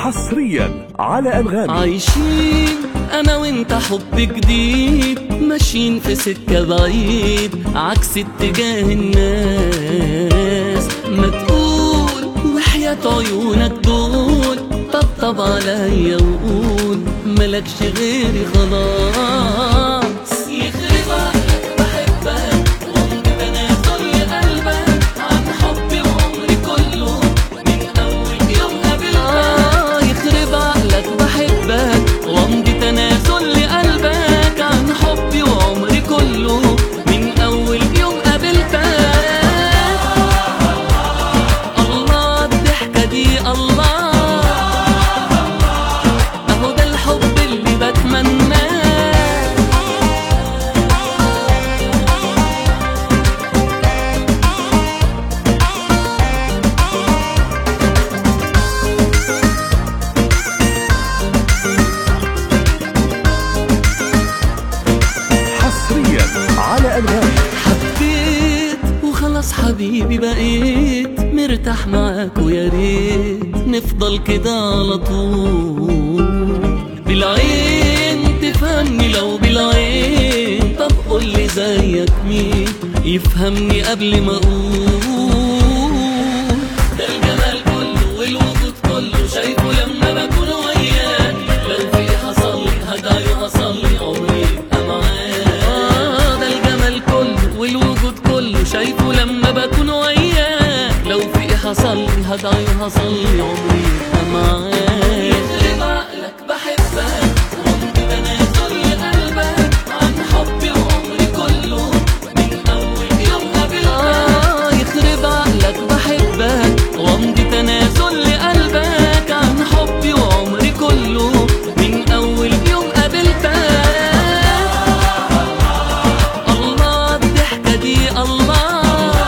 حصريا على أنغامي عايشين انا وانت حب جديد ماشيين في سكة بعيد عكس اتجاه الناس ما تقول وحياة عيونك دول طبطب عليا وقول ملكش غيري خلاص يخرب عقلك بحبك وعمري تنازل لقلبك عن حبي وعمري كله من اول يوم قابلتك آه يخرب عقلك بحبك وامضي تنازل لقلبك عن حبي وعمري كله من اول يوم قابلتك الله الضحكة دي الله اهو ده الحب اللي بتمناه حصريا على أنغامي حبيت وخلاص حبيبي بقيت مرتاح معاك ويا ريت نفضل كده على طول بالعين تفهمني لو بالعين طب قولي زيك مين يفهمني قبل ما اقول ده الجمال كله والوجود كله شايفه لما بكون وياك لو في حصل لي هدعي وحصل لي عمري يبقى معاك آه ده الجمال كله والوجود كله شايفه لما بكون وياك لو في حصل لي هدعي وحصل لي عمري يبقى معاك يخرب عقلك بحبك وانت تنازل لقلبك عن حبي وعمري كله من اول يوم قابلتك آه يخرب عقلك بحبك وامضي تنازل لقلبك عن حبي وعمري كله من اول يوم قابلتك الله الضحكة دي الله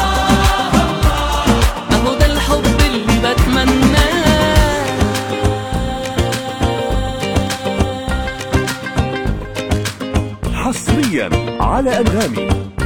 اهو ده الحب اللي بتمناه حصريا على أنغامي